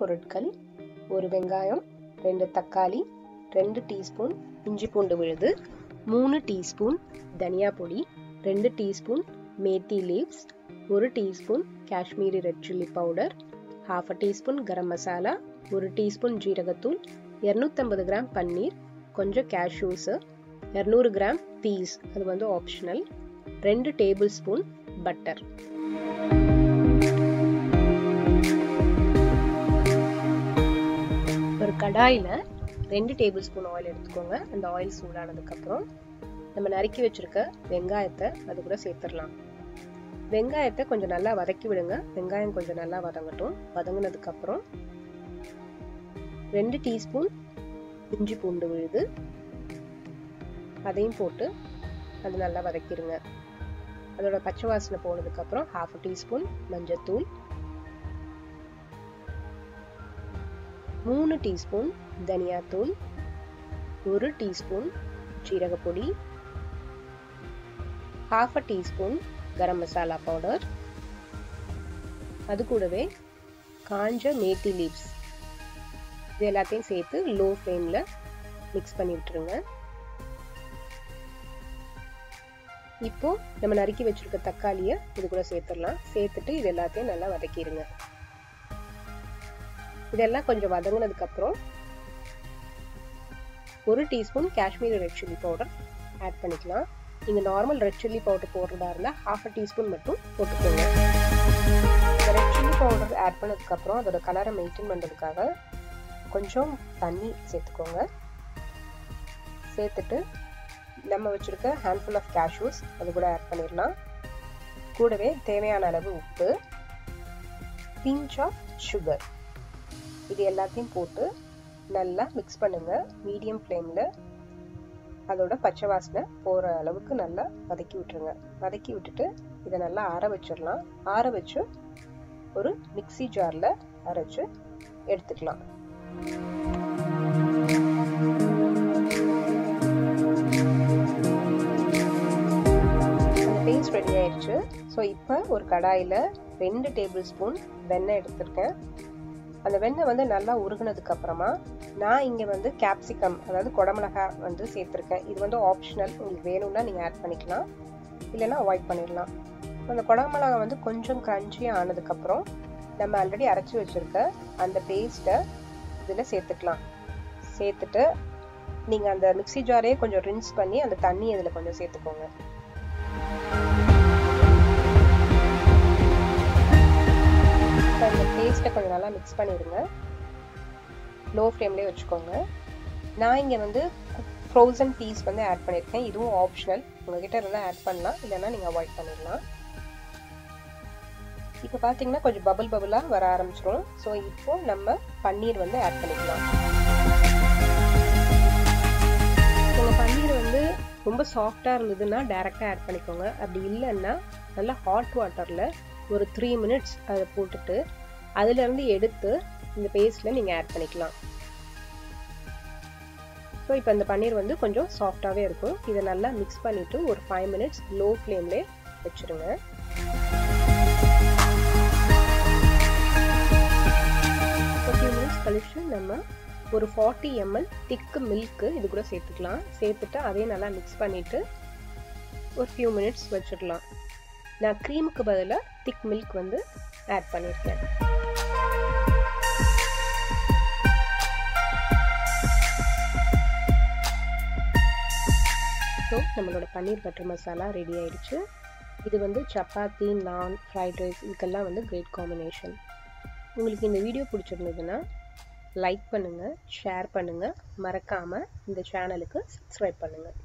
பொருட்கள் ஒரு வெங்காயம் ரெண்டு தக்காளி ரெண்டு டீஸ்பூன் இஞ்சி பூண்டு விழுது மூணு டீஸ்பூன் தனியா பொடி ரெண்டு டீஸ்பூன் மேத்தி லீவ்ஸ் ஒரு teaspoon Kashmiri red chilli powder half a teaspoon garam masala ஒரு டீஸ்பூன் ஜீரகத்தூள் இரநூத்தம்பது கிராம் பன்னீர் கொஞ்சம் கேஷ்யூஸு இரநூறு கிராம் பீஸ் அது வந்து ஆப்ஷனல் ரெண்டு டேபிள் ஸ்பூன் பட்டர் ஒரு கடாயில் ரெண்டு டேபிள் ஸ்பூன் ஆயில் எடுத்துக்கோங்க அந்த ஆயில் சூடானதுக்கப்புறம் நம்ம நறுக்கி வச்சிருக்க வெங்காயத்தை அது கூட சேர்த்துடலாம் வெங்காயத்தை கொஞ்சம் நல்லா வதக்கி விடுங்க வெங்காயம் கொஞ்சம் நல்லா வதங்கட்டும் வதங்கினதுக்கப்புறம் ரெண்டு டீஸ்பூன் இஞ்சி பூண்டு விழுது அதையும் போட்டு அது நல்லா வதக்கிடுங்க அதோட பச்சை வாசனை போனதுக்கப்புறம் ஹாஃப் டீஸ்பூன் மஞ்சத்தூள் மூணு டீஸ்பூன் தனியாத்தூள் ஒரு டீஸ்பூன் ஜீரகப்பொடி half a teaspoon garam masala powder அது கூடவே காஞ்ச மேத்தி லீவ்ஸ் இது எல்லாத்தையும் சேர்த்து லோ ஃப்ளேமில் மிக்ஸ் பண்ணி விட்டுருங்க இப்போ நம்ம நறுக்கி வச்சிருக்க தக்காளியை இது கூட சேர்த்துடலாம் சேர்த்துட்டு இது எல்லாத்தையும் நல்லா வதக்கிடுங்க இதெல்லாம் கொஞ்சம் வதங்கினதுக்கு அப்புறம் ஒரு teaspoon Kashmiri red chilli powder add பண்ணிக்கலாம் நீங்க நார்மல் ரெட் சில்லி பவுடர் போடுறதா இருந்தால் ஹாஃப் அ டீஸ்பூன் மட்டும் போட்டுக்கோங்க இந்த ரெட் சில்லி பவுடர் ஆட் பண்ணதுக்கு அப்புறம் அதோட கலரை மெயின்டைன் பண்ணுறதுக்காக கொஞ்சம் தண்ணி சேர்த்துக்கோங்க சேர்த்துட்டு நம்ம வச்சுருக்க ஹேண்ட்ஃபுல் ஆஃப் கேஷ்யூஸ் அது கூட ஆட் பண்ணிடலாம் கூடவே தேவையான அளவு உப்பு பிஞ்ச் ஆஃப் சுகர் இது எல்லாத்தையும் போட்டு நல்லா மிக்ஸ் பண்ணுங்க மீடியம் ஃப்ளேமில் அதோட பச்சை வாசனை போகிற அளவுக்கு நல்லா வதக்கி விட்டுருங்க வதக்கி விட்டுட்டு இதை நல்லா ஆற வச்சிடலாம் ஆற வச்சு ஒரு மிக்சி ஜாரில் அரைச்சு எடுத்துக்கலாம் பேஸ்ட் ரெடி ஆயிடுச்சு ஸோ இப்போ ஒரு கடாயில் ரெண்டு டேபிள் ஸ்பூன் வெண்ணெய் எடுத்திருக்கேன் அந்த வெண்ணெய் வந்து நல்லா உருகுனதுக்கு அப்புறமா நான் இங்கே வந்து கேப்சிகம் அதாவது குடமிளகாய் வந்து சேர்த்துருக்கேன் இது வந்து ஆப்ஷனல் உங்களுக்கு வேணும்னா நீங்கள் ஆட் பண்ணிக்கலாம் இல்லைன்னா அவாய்ட் பண்ணிடலாம் அந்த குடமிளகாய் வந்து கொஞ்சம் க்ரன்ச்சியாக ஆனதுக்கப்புறம் நம்ம ஆல்ரெடி அரைச்சி வச்சுருக்க அந்த பேஸ்ட்டை இதில் சேர்த்துக்கலாம் சேர்த்துட்டு நீங்கள் அந்த மிக்சி ஜாரே கொஞ்சம் ரின்ஸ் பண்ணி அந்த தண்ணி இதில் கொஞ்சம் சேர்த்துக்கோங்க அந்த பேஸ்ட்டை கொஞ்சம் நல்லா மிக்ஸ் பண்ணிடுங்க லோ ஃப்ளேம்லேயே வச்சுக்கோங்க நான் இங்கே வந்து ஃப்ரோசன் பீஸ் வந்து ஆட் பண்ணியிருக்கேன் இதுவும் ஆப்ஷனல் உங்ககிட்ட இருந்தால் ஆட் பண்ணலாம் இல்லைன்னா நீங்கள் அவாய்ட் பண்ணிடலாம் இப்போ பார்த்தீங்கன்னா கொஞ்சம் பபுள் பபுளாக வர ஆரம்பிச்சிரும் ஸோ இப்போ நம்ம பன்னீர் வந்து ஆட் பண்ணிக்கலாம் உங்கள் பன்னீர் வந்து ரொம்ப சாஃப்டாக இருந்ததுன்னா டேரெக்டாக ஆட் பண்ணிக்கோங்க அப்படி இல்லைன்னா நல்லா ஹாட் வாட்டரில் ஒரு த்ரீ மினிட்ஸ் அதை போட்டுட்டு அதுலேருந்து எடுத்து இந்த பேஸ்ட்டில் நீங்கள் ஆட் பண்ணிக்கலாம் ஸோ இப்போ இந்த பன்னீர் வந்து கொஞ்சம் சாஃப்டாகவே இருக்கும் இதை நல்லா மிக்ஸ் பண்ணிவிட்டு ஒரு ஃபைவ் மினிட்ஸ் லோ ஃப்ளேம்லே வச்சுருங்க ஃபிஃப்டி மினிட்ஸ் கழிச்சு நம்ம ஒரு ஃபார்ட்டி எம்எல் திக்கு மில்க்கு இது கூட சேர்த்துக்கலாம் சேர்த்துட்டு அதையும் நல்லா மிக்ஸ் பண்ணிவிட்டு ஒரு ஃபியூ மினிட்ஸ் வச்சிடலாம் நான் க்ரீமுக்கு பதிலாக திக் மில்க் வந்து ஆட் பண்ணியிருக்கேன் ஸோ நம்மளோட பன்னீர் பட்டர் மசாலா ரெடி ஆயிடுச்சு இது வந்து சப்பாத்தி நான் ஃப்ரைட் ரைஸ் இதுக்கெல்லாம் வந்து கிரேட் காம்பினேஷன் உங்களுக்கு இந்த வீடியோ பிடிச்சிருந்ததுன்னா லைக் பண்ணுங்கள் ஷேர் பண்ணுங்கள் மறக்காமல் இந்த சேனலுக்கு சப்ஸ்கிரைப் பண்ணுங்கள்